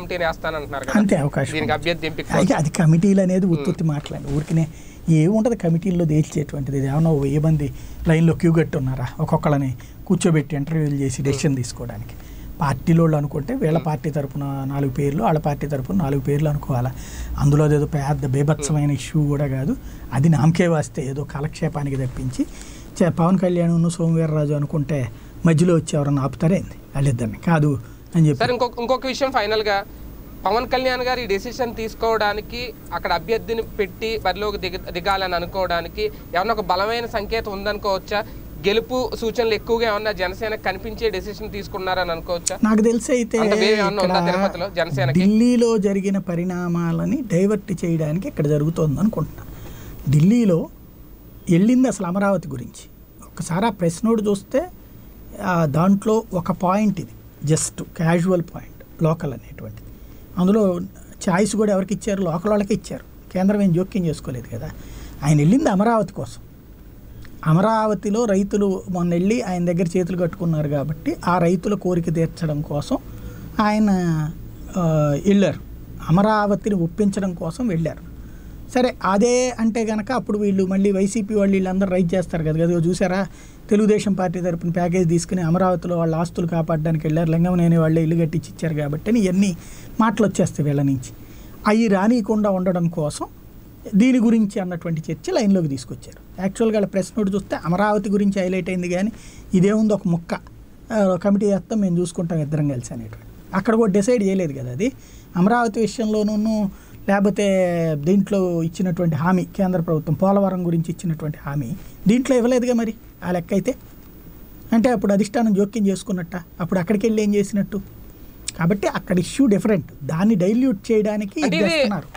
కమిటీని వేస్తానంటున్నారు కదా అంతే అవకాశం దీనికి అభ్యర్థి ఎంపిక కోసం. అయితే అది కమిటీలు అనేది ఉత్తుత్తి మాట్లాడి ఊరికనే ఏముంటది కమిటీల్లో తేల్చేటువంటిది ఇది ఏమన్నా ఓ వెయ్యి మంది లైన్లో క్యూ కట్టి ఉన్నారా ఒక్కొక్కళ్ళని కూర్చోబెట్టి ఇంటర్వ్యూలు చేసి డెసిషన్ తీసుకోవడానికి పార్టీలో వాళ్ళు అనుకుంటే వీళ్ళ పార్టీ తరపున నాలుగు పేర్లు వాళ్ళ పార్టీ తరపున నాలుగు పేర్లు అనుకోవాలా అందులో ఏదో పెద్ద బేభత్సమైన ఇష్యూ కూడా కాదు అది నామకే వాస్తే ఏదో కాలక్షేపానికి తప్పించి చే- పవన్ కళ్యాణ్ సోమవీర్రాజు అనుకుంటే మధ్యలో వచ్చి ఎవరన్నా ఆపుతారేంది వాళ్ళిద్దరిని కాదు అని చెప్పి సార్ ఇంకొక ఇంకొక విషయం ఫైనల్ గా పవన్ కళ్యాణ్ గారు ఈ డెసిషన్ తీసుకోవడానికి అక్కడ అభ్యర్థిని పెట్టి బరిలోకి దిగ దిగాలని అనుకోవడానికి ఏమన్నా ఒక బలమైన సంకేతం ఉందనుకోవచ్చా గెలుపు సూచనలు ఎక్కువగా ఏమన్నా జనసేన కనిపించే డెసిషన్ తీసుకున్నారని అనుకోవచ్చా నాకు తెలిసి అయితే అంత వేవ్ ఏమన్నా ఉందా ఇక్కడ తిరుపతిలో జనసేనకి? ఢిల్లీలో జరిగిన పరిణామాలని డైవర్ట్ చేయడానికి ఇక్కడ జరుగుతోంది అనుకుంటున్నా ఢిల్లీలో వెళ్ళింది అసలు అమరావతి గురించి ఒకసారి ఆ ప్రెస్ నోట్ చూస్తే ఆ, దాంట్లో ఒక పాయింట్ ఇది జస్ట్ క్యాజువల్ పాయింట్ లోకల్ అనేటువంటిది అందులో ఛాయిస్ కూడా ఎవరికి ఇచ్చారు లోకల్ వాళ్ళకి ఇచ్చారు కేంద్రం ఏం జోక్యం చేసుకోలేదు కదా ఆయన వెళ్ళింది అమరావతి కోసం అమరావతిలో రైతులు మొన్న వెళ్ళి ఆయన దగ్గర చేతులు కట్టుకున్నారు కాబట్టి ఆ రైతుల కోరిక తీర్చడం కోసం ఆయన ఆ, వెళ్ళారు అమరావతిని ఒప్పించడం కోసం వెళ్ళారు సరే అదే అంటే గనక అప్పుడు వీళ్ళు మళ్ళీ వైసీపీ వాళ్ళు వీళ్ళందరూ రైట్ చేస్తారు కదా కదా చూసారా తెలుగుదేశం పార్టీ తరపున ప్యాకేజ్ తీసుకుని అమరావతిలో వాళ్ళ ఆస్తులు కాపాడడానికి వెళ్ళారు లింగమనేని వాళ్ళే ఇల్లు కట్టించి ఇచ్చారు కాబట్టి అని ఇవన్నీ మాటలు వచ్చేస్తాయి వీళ్ళ నుంచి అవి రానియకుండా ఉండడం కోసం దీని గురించి అన్నటువంటి చర్చ లైన్లోకి తీసుకొచ్చారు యాక్చువల్గా వాళ్ళ ప్రెస్ నోట్ చూస్తే అమరావతి గురించి హైలైట్ అయింది కానీ ఇదేముంది ఒక ముక్క ఆ, కమిటీ చేస్తాం మేము చూసుకుంటాం ఇద్దరం కలిసి అనేటువంటి అక్కడ కూడా డిసైడ్ చేయలేదు కదా అది అమరావతి విషయంలోనూ లేకపోతే దీంట్లో ఇచ్చినటువంటి హామీ కేంద్ర ప్రభుత్వం పోలవరం గురించి ఇచ్చినటువంటి హామీ దీంట్లో ఇవ్వలేదుగా మరి ఆ లెక్క అయితే అంటే అప్పుడు అధిష్టానం జోక్యం చేసుకున్నట్ట అప్పుడు అక్కడికి వెళ్ళి ఏం చేసినట్టు కాబట్టి అక్కడ ఇష్యూ డిఫరెంట్ దాన్ని డైల్యూట్ చేయడానికి అంటే ఇది ఇది చేస్తున్నారు